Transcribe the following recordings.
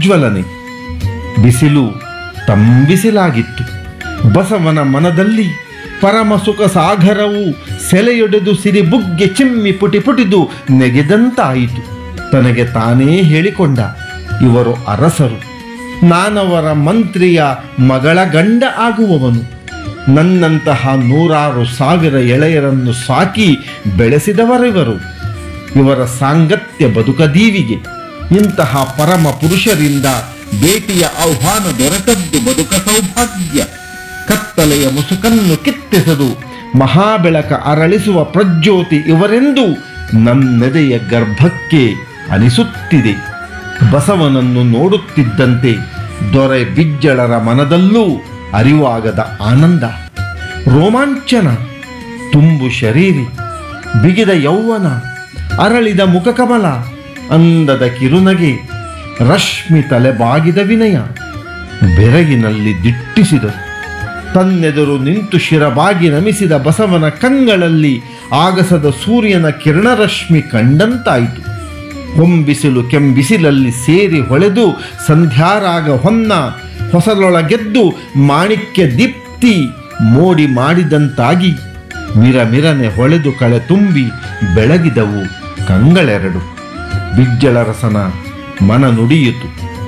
ಪ್ರಜ್ವಲನೆ ಬಿಸಿಲು ತಂಬಿಸಿಲಾಗಿತ್ತು ಬಸವನ ಮನದಲ್ಲಿ ಪರಮ ಸುಖ ಸಾಗರವು ಸೆಲೆಯೊಡೆದು ಸಿರಿಬುಗ್ಗೆ ಚಿಮ್ಮಿ ಪುಟಿ ಪುಟಿದು ನೆಗೆದಂತಾಯಿತು ತನಗೆ ತಾನೇ ಹೇಳಿಕೊಂಡ ಇವರು ಅರಸರು ನಾನವರ ಮಂತ್ರಿಯ ಮಗಳ ಗಂಡ ಆಗುವವನು ನನ್ನಂತಹ ನೂರಾರು ಸಾವಿರ ಎಳೆಯರನ್ನು ಸಾಕಿ ಬೆಳೆಸಿದವರಿವರು ಇವರ ಸಾಂಗತ್ಯ ಬದುಕದೀವಿಗೆ ಇಂತಹ ಪರಮ ಪುರುಷರಿಂದ ಭೇಟಿಯ ಆಹ್ವಾನ ದೊರೆತದ್ದು ಬದುಕ ಸೌಭಾಗ್ಯ ಕತ್ತಲೆಯ ಮುಸುಕನ್ನು ಕಿತ್ತೆಸೆದು ಮಹಾಬೆಳಕ ಅರಳಿಸುವ ಪ್ರಜ್ಯೋತಿ ಇವರೆಂದು ನನ್ನೆದೆಯ ಗರ್ಭಕ್ಕೆ ಅನಿಸುತ್ತಿದೆ ಬಸವನನ್ನು ನೋಡುತ್ತಿದ್ದಂತೆ ದೊರೆ ಬಿಜ್ಜಳರ ಮನದಲ್ಲೂ ಅರಿವಾಗದ ಆನಂದ ರೋಮಾಂಚನ ತುಂಬು ಶರೀರಿ ಬಿಗಿದ ಯೌವನ ಅರಳಿದ ಮುಖಕಮಲ ಅಂದದ ಕಿರುನಗೆ ರಶ್ಮಿ ತಲೆ ಬಾಗಿದ ವಿನಯ ಬೆರಗಿನಲ್ಲಿ ದಿಟ್ಟಿಸಿದರು ತನ್ನೆದುರು ನಿಂತು ಶಿರಬಾಗಿ ನಮಿಸಿದ ಬಸವನ ಕಂಗಳಲ್ಲಿ ಆಗಸದ ಸೂರ್ಯನ ಕಿರಣರಶ್ಮಿ ಕಂಡಂತಾಯಿತು ಹೊಂಬಿಸಿಲು ಕೆಂಬಿಸಿಲಲ್ಲಿ ಸೇರಿ ಹೊಳೆದು ಸಂಧ್ಯಾರಾಗ ಹೊನ್ನ ಹೊಸಲೊಳಗೆದ್ದು ಮಾಣಿಕ್ಯ ದೀಪ್ತಿ ಮೋಡಿ ಮಾಡಿದಂತಾಗಿ ಮಿರಮಿರನೆ ಹೊಳೆದು ಕಳೆ ತುಂಬಿ ಬೆಳಗಿದವು ಕಂಗಳೆರಡು ಬಿಜ್ಜಳರಸನ ಮನ ನುಡಿಯಿತು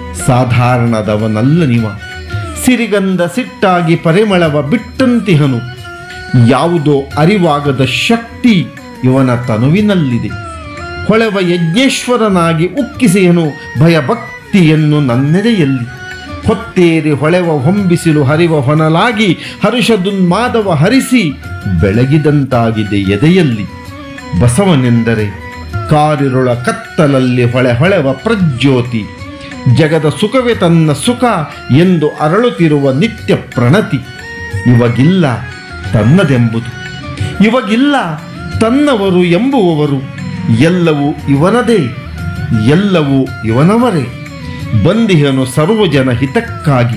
ಸಾಧಾರಣದವನಲ್ಲ ನಿವ ಸಿರಿಗಂಧ ಸಿಟ್ಟಾಗಿ ಪರಿಮಳವ ಬಿಟ್ಟಂತಿಹನು ಯಾವುದೋ ಅರಿವಾಗದ ಶಕ್ತಿ ಇವನ ತನುವಿನಲ್ಲಿದೆ ಹೊಳೆವ ಯಜ್ಞೇಶ್ವರನಾಗಿ ಉಕ್ಕಿಸೆಯನು ಭಯಭಕ್ತಿಯನ್ನು ನನ್ನೆದೆಯಲ್ಲಿ ಹೊತ್ತೇರಿ ಹೊಳೆವ ಹೊಂಬಿಸಿಲು ಹರಿವ ಹೊನಲಾಗಿ ಹರುಷದುನ್ಮಾದವ ಹರಿಸಿ ಬೆಳಗಿದಂತಾಗಿದೆ ಎದೆಯಲ್ಲಿ ಬಸವನೆಂದರೆ ಕಾರಿರುಳ ಕತ್ತಲಲ್ಲಿ ಹೊಳೆ ಹೊಳೆವ ಪ್ರಜ್ಯೋತಿ ಜಗದ ಸುಖವೇ ತನ್ನ ಸುಖ ಎಂದು ಅರಳುತ್ತಿರುವ ನಿತ್ಯ ಪ್ರಣತಿ ಇವಾಗಿಲ್ಲ ತನ್ನದೆಂಬುದು ಇವಾಗಿಲ್ಲ ತನ್ನವರು ಎಂಬುವವರು ಎಲ್ಲವೂ ಇವನದೇ ಎಲ್ಲವೂ ಇವನವರೇ ಬಂದಿಹನು ಸರ್ವಜನ ಹಿತಕ್ಕಾಗಿ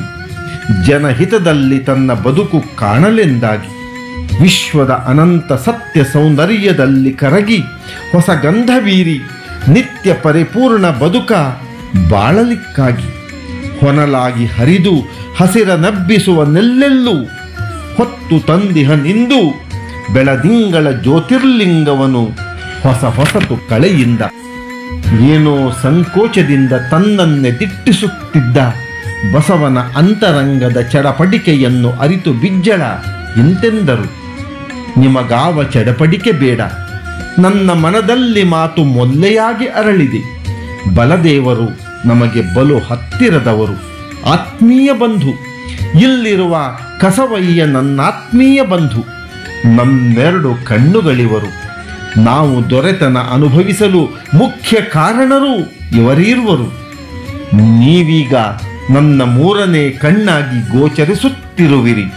ಜನಹಿತದಲ್ಲಿ ತನ್ನ ಬದುಕು ಕಾಣಲೆಂದಾಗಿ ವಿಶ್ವದ ಅನಂತ ಸತ್ಯ ಸೌಂದರ್ಯದಲ್ಲಿ ಕರಗಿ ಹೊಸ ಗಂಧ ಬೀರಿ ನಿತ್ಯ ಪರಿಪೂರ್ಣ ಬದುಕ ಬಾಳಲಿಕ್ಕಾಗಿ ಹೊನಲಾಗಿ ಹರಿದು ಹಸಿರ ನಬ್ಬಿಸುವ ನೆಲ್ಲೆಲ್ಲೂ ಹೊತ್ತು ತಂದಿಹನಿಂದು ಬೆಳದಿಂಗಳ ಜ್ಯೋತಿರ್ಲಿಂಗವನು ಹೊಸ ಹೊಸತು ಕಳೆಯಿಂದ ಏನೋ ಸಂಕೋಚದಿಂದ ತನ್ನನ್ನೇ ದಿಟ್ಟಿಸುತ್ತಿದ್ದ ಬಸವನ ಅಂತರಂಗದ ಚಡಪಡಿಕೆಯನ್ನು ಅರಿತು ಬಿಜ್ಜಳ ಇಂತೆಂದರು ನಿಮಗಾವ ಚಡಪಡಿಕೆ ಬೇಡ ನನ್ನ ಮನದಲ್ಲಿ ಮಾತು ಮೊಲ್ಲೆಯಾಗಿ ಅರಳಿದೆ ಬಲದೇವರು ನಮಗೆ ಬಲು ಹತ್ತಿರದವರು ಆತ್ಮೀಯ ಬಂಧು ಇಲ್ಲಿರುವ ಕಸವಯ್ಯ ನನ್ನಾತ್ಮೀಯ ಬಂಧು ನಮ್ಮೆರಡು ಕಣ್ಣುಗಳಿವರು ನಾವು ದೊರೆತನ ಅನುಭವಿಸಲು ಮುಖ್ಯ ಕಾರಣರು ಇವರೀರ್ವರು ನೀವೀಗ ನನ್ನ ಮೂರನೇ ಕಣ್ಣಾಗಿ ಗೋಚರಿಸುತ್ತಿರುವಿರಿ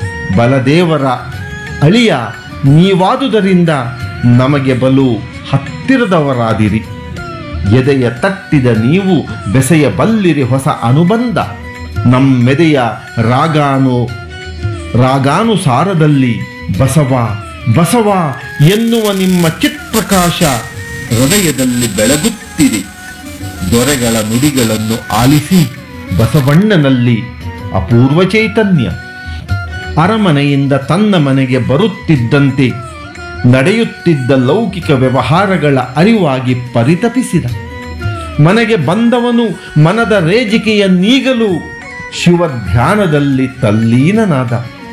ಬಲದೇವರ ಅಳಿಯ ನೀವಾದುದರಿಂದ ನಮಗೆ ಬಲು ಹತ್ತಿರದವರಾದಿರಿ ಎದೆಯ ತಟ್ಟಿದ ನೀವು ಬೆಸೆಯ ಬಲ್ಲಿರಿ ಹೊಸ ಅನುಬಂಧ ನಮ್ಮೆದೆಯ ರಾಗಾನು ರಾಗಾನುಸಾರದಲ್ಲಿ ಬಸವ ಬಸವ ಎನ್ನುವ ನಿಮ್ಮ ಚಿತ್ಪ್ರಕಾಶ ಹೃದಯದಲ್ಲಿ ಬೆಳಗುತ್ತಿದೆ ದೊರೆಗಳ ನುಡಿಗಳನ್ನು ಆಲಿಸಿ ಬಸವಣ್ಣನಲ್ಲಿ ಅಪೂರ್ವ ಚೈತನ್ಯ ಅರಮನೆಯಿಂದ ತನ್ನ ಮನೆಗೆ ಬರುತ್ತಿದ್ದಂತೆ ನಡೆಯುತ್ತಿದ್ದ ಲೌಕಿಕ ವ್ಯವಹಾರಗಳ ಅರಿವಾಗಿ ಪರಿತಪಿಸಿದ ಮನೆಗೆ ಬಂದವನು ಮನದ ರೇಜಿಕೆಯ ನೀಗಲು ಶಿವ ಧ್ಯಾನದಲ್ಲಿ ತಲ್ಲೀನನಾದ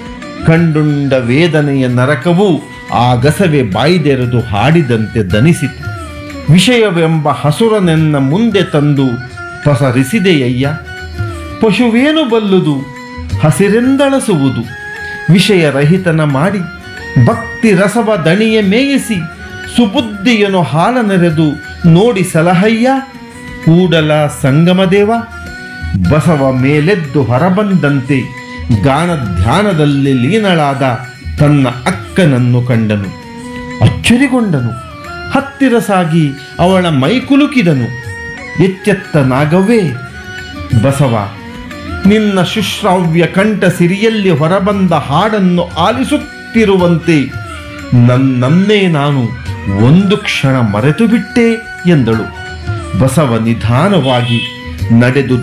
ಕಂಡುಂಡ ವೇದನೆಯ ನರಕವು ಆಗಸವೇ ಬಾಯ್ದೆರೆದು ಹಾಡಿದಂತೆ ದನಿಸಿತು ವಿಷಯವೆಂಬ ಹಸುರನೆನ್ನ ಮುಂದೆ ತಂದು ಪಸರಿಸಿದೆಯಯ್ಯ ಪಶುವೇನು ಬಲ್ಲುದು ಹಸಿರೆಂದಳಸುವುದು ವಿಷಯರಹಿತನ ಮಾಡಿ ಭಕ್ತಿ ರಸವ ದಣಿಯ ಮೇಯಿಸಿ ಸುಬುದ್ಧಿಯನು ಹಾಲ ನೆರೆದು ನೋಡಿ ಸಲಹಯ್ಯ ಕೂಡಲ ಸಂಗಮದೇವ ಬಸವ ಮೇಲೆದ್ದು ಹೊರಬಂದಂತೆ ಗಾನ ಧ್ಯಾನದಲ್ಲಿ ಲೀನಳಾದ ತನ್ನ ಅಕ್ಕನನ್ನು ಕಂಡನು ಅಚ್ಚರಿಗೊಂಡನು ಹತ್ತಿರ ಸಾಗಿ ಅವಳ ಮೈಕುಲುಕಿದನು ಎಚ್ಚೆತ್ತ ನಾಗವೇ ಬಸವ ನಿನ್ನ ಶುಶ್ರಾವ್ಯ ಕಂಠ ಸಿರಿಯಲ್ಲಿ ಹೊರಬಂದ ಹಾಡನ್ನು ಆಲಿಸುತ್ತಿರುವಂತೆ ನನ್ನನ್ನೇ ನಾನು ಒಂದು ಕ್ಷಣ ಮರೆತು ಬಿಟ್ಟೆ ಎಂದಳು ಬಸವ ನಿಧಾನವಾಗಿ ನಡೆದು